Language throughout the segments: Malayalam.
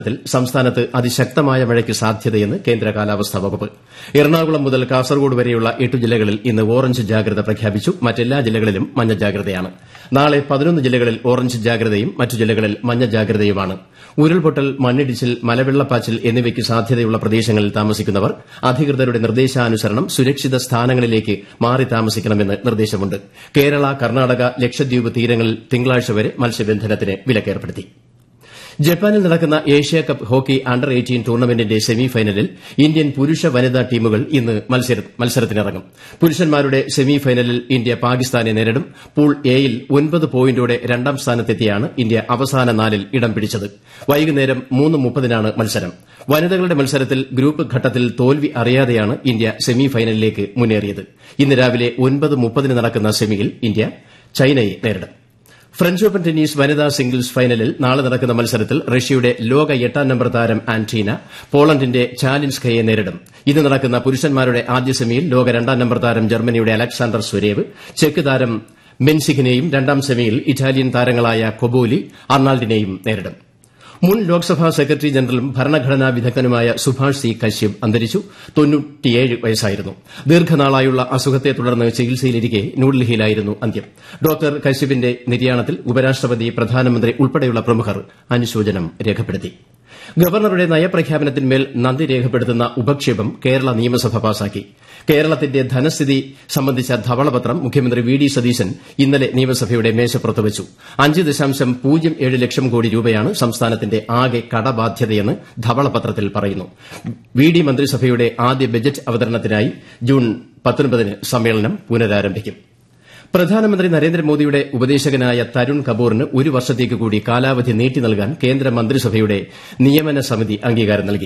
ത്തിൽ സംസ്ഥാനത്ത് അതിശക്തമായ മഴയ്ക്ക് സാധ്യതയെന്ന് കേന്ദ്ര കാലാവസ്ഥാ വകുപ്പ് എറണാകുളം മുതൽ കാസർഗോഡ് വരെയുള്ള എട്ട് ജില്ലകളിൽ ഇന്ന് ഓറഞ്ച് ജാഗ്രത പ്രഖ്യാപിച്ചു മറ്റെല്ലാ ജില്ലകളിലും മഞ്ഞ ജാഗ്രതയാണ് നാളെ പതിനൊന്ന് ജില്ലകളിൽ ഓറഞ്ച് ജാഗ്രതയും മറ്റു ജില്ലകളിൽ മഞ്ഞ ജാഗ്രതയുമാണ് ഉരുൾപൊട്ടൽ മണ്ണിടിച്ചിൽ മലവെള്ളപ്പാച്ചിൽ എന്നിവയ്ക്ക് സാധ്യതയുള്ള പ്രദേശങ്ങളിൽ താമസിക്കുന്നവർ അധികൃതരുടെ നിർദ്ദേശാനുസരണം സുരക്ഷിത സ്ഥാനങ്ങളിലേക്ക് മാറി താമസിക്കണമെന്ന് നിർദ്ദേശമുണ്ട് കേരള കർണാടക ലക്ഷദ്വീപ് തീരങ്ങളിൽ തിങ്കളാഴ്ച വരെ മത്സ്യബന്ധനത്തിന് വിലക്കേർപ്പെടുത്തി ജപ്പാനിൽ നടക്കുന്ന ഏഷ്യാകപ്പ് ഹോക്കി അണ്ടർ എയ്റ്റീൻ ടൂർണമെന്റിന്റെ സെമി ഫൈനലിൽ ഇന്ത്യൻ പുരുഷ വനിതാ ടീമുകൾ ഇന്ന് മത്സരത്തിനിറങ്ങും പുരുഷന്മാരുടെ സെമി ഫൈനലിൽ ഇന്ത്യ പാകിസ്ഥാനെ നേരിടും പൂൾ എയിൽ ഒൻപത് പോയിന്റോടെ രണ്ടാം സ്ഥാനത്തെത്തിയാണ് ഇന്ത്യ അവസാന നാലിൽ ഇടം പിടിച്ചത് വൈകുന്നേരം മൂന്ന് മുപ്പതിനാണ് മത്സരം വനിതകളുടെ മത്സരത്തിൽ ഗ്രൂപ്പ് ഘട്ടത്തിൽ തോൽവി അറിയാതെയാണ് ഇന്ത്യ സെമി ഫൈനലിലേക്ക് മുന്നേറിയത് ഇന്ന് രാവിലെ ഒൻപത് മുപ്പതിന് നടക്കുന്ന സെമിയിൽ ഇന്ത്യ ചൈനയെ നേരിടും ഫ്രഞ്ച് ഓപ്പൺ ടെന്നീസ് വനിതാ സിംഗിൾസ് ഫൈനലിൽ നാളെ നടക്കുന്ന മത്സരത്തിൽ റഷ്യയുടെ ലോക എട്ടാം നമ്പർ താരം ആന്റീന പോളണ്ടിന്റെ ചാലിൻസ്കയെ നേരിടും ഇന്ന് നടക്കുന്ന പുരുഷന്മാരുടെ ആദ്യ സെമിയിൽ ലോക രണ്ടാം നമ്പർ താരം ജർമ്മനിയുടെ അലക്സാണ്ടർ സ്വരേവ് ചെക്ക് താരം മെൻസിഖിനെയും രണ്ടാം സെമിയിൽ ഇറ്റാലിയൻ താരങ്ങളായ കൊബോലി അർണാൾഡിനെയും നേരിടും മുൻ ലോക്സഭാ സെക്രട്ടറി ജനറലും ഭരണഘടനാ വിദഗ്ധനുമായ സുഭാഷ് സി കശ്യപ് അന്തരിച്ചു വയസ്സായിരുന്നു ദീർഘനാളായുള്ള അസുഖത്തെ തുടർന്ന് ചികിത്സയിലിരിക്കെ ന്യൂഡൽഹിയിലായിരുന്നു അന്ത്യം ഡോക്ടർ കശ്യപിന്റെ നിര്യാണത്തിൽ ഉപരാഷ്ട്രപതി പ്രധാനമന്ത്രി ഉൾപ്പെടെയുള്ള പ്രമുഖർ അനുശോചനം രേഖപ്പെടുത്തി ഗവർണറുടെ നയപ്രഖ്യാപനത്തിന്മേൽ നന്ദി രേഖപ്പെടുത്തുന്ന ഉപക്ഷേപം കേരള നിയമസഭ പാസാക്കി കേരളത്തിന്റെ ധനസ്ഥിതി സംബന്ധിച്ച ധവളപത്രം മുഖ്യമന്ത്രി വി ഡി സതീശൻ ഇന്നലെ നിയമസഭയുടെ മേശപ്പുറത്ത് വച്ചു അഞ്ച് ദശാംശം പൂജ്യം ഏഴ് ലക്ഷം കോടി രൂപയാണ് സംസ്ഥാനത്തിന്റെ ആകെ കടബാധ്യതയെന്ന് ധവളപത്രത്തിൽ പറയുന്നു വി ഡി മന്ത്രിസഭയുടെ ആദ്യ ബജറ്റ് അവതരണത്തിനായി ജൂൺ പത്തൊൻപതിന് സമ്മേളനം പുനരാരംഭിക്കും പ്രധാനമന്ത്രി നരേന്ദ്രമോദിയുടെ ഉപദേശകനായ തരുൺ കപൂറിന് ഒരു വർഷത്തേക്ക് കൂടി കാലാവധി നീട്ടി നൽകാൻ കേന്ദ്ര മന്ത്രിസഭയുടെ നിയമന സമിതി അംഗീകാരം നൽകി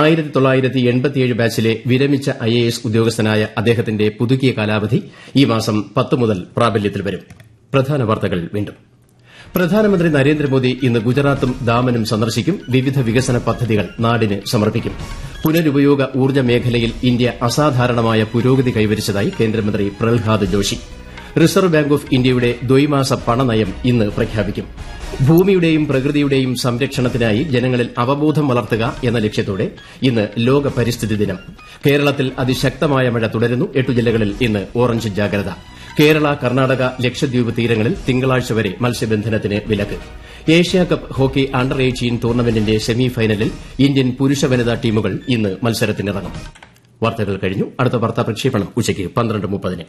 ബാച്ചിലെ വിരമിച്ച ഐഎഎസ് ഉദ്യോഗസ്ഥനായ അദ്ദേഹത്തിന്റെ പുതുക്കിയ കാലാവധി ഈ മാസം പത്ത് മുതൽ പ്രാബല്യത്തിൽ വരും പ്രധാന വാർത്തകൾ വീണ്ടും പ്രധാനമന്ത്രി നരേന്ദ്രമോദി ഇന്ന് ഗുജറാത്തും ദാമനും സന്ദർശിക്കും വിവിധ വികസന പദ്ധതികൾ നാടിന് സമർപ്പിക്കും പുനരുപയോഗ ഊർജ്ജ മേഖലയിൽ ഇന്ത്യ അസാധാരണമായ പുരോഗതി കൈവരിച്ചതായി കേന്ദ്രമന്ത്രി Pralhad Joshi Reserve Bank of ഇന്ത്യയുടെ ദ്വൈമാസ പണനയം ഇന്ന് പ്രഖ്യാപിക്കും ഭൂമിയുടെയും പ്രകൃതിയുടെയും സംരക്ഷണത്തിനായി ജനങ്ങളിൽ അവബോധം വളർത്തുക എന്ന ലക്ഷ്യത്തോടെ ഇന്ന് ലോക പരിസ്ഥിതി ദിനം കേരളത്തിൽ അതിശക്തമായ മഴ തുടരുന്നു എട്ടു ജില്ലകളിൽ ഇന്ന് ഓറഞ്ച് ജാഗ്രത കേരള കർണാടക ലക്ഷദ്വീപ് തീരങ്ങളിൽ തിങ്കളാഴ്ച വരെ മത്സ്യബന്ധനത്തിന് വിലക്ക് ഏഷ്യാകപ്പ് ഹോക്കി അണ്ടർ എയ്റ്റീൻ ടൂർണമെന്റിന്റെ സെമി ഫൈനലിൽ ഇന്ത്യൻ പുരുഷ വനിതാ ടീമുകൾ ഇന്ന് മത്സരത്തിനിറങ്ങും വാർത്തകൾ കഴിഞ്ഞു അടുത്ത വാർത്താ പ്രക്ഷേപണം ഉച്ചയ്ക്ക് പന്ത്രണ്ട് മുപ്പതിന്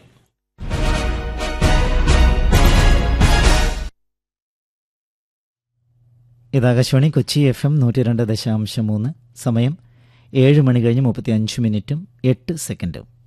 ഇത് ആകാശവാണി കൊച്ചി എഫ് എം നൂറ്റി രണ്ട് ദശാംശം മൂന്ന് സമയം ഏഴ് മണി കഴിഞ്ഞ് മുപ്പത്തി അഞ്ച് മിനിറ്റും എട്ട് സെക്കൻഡും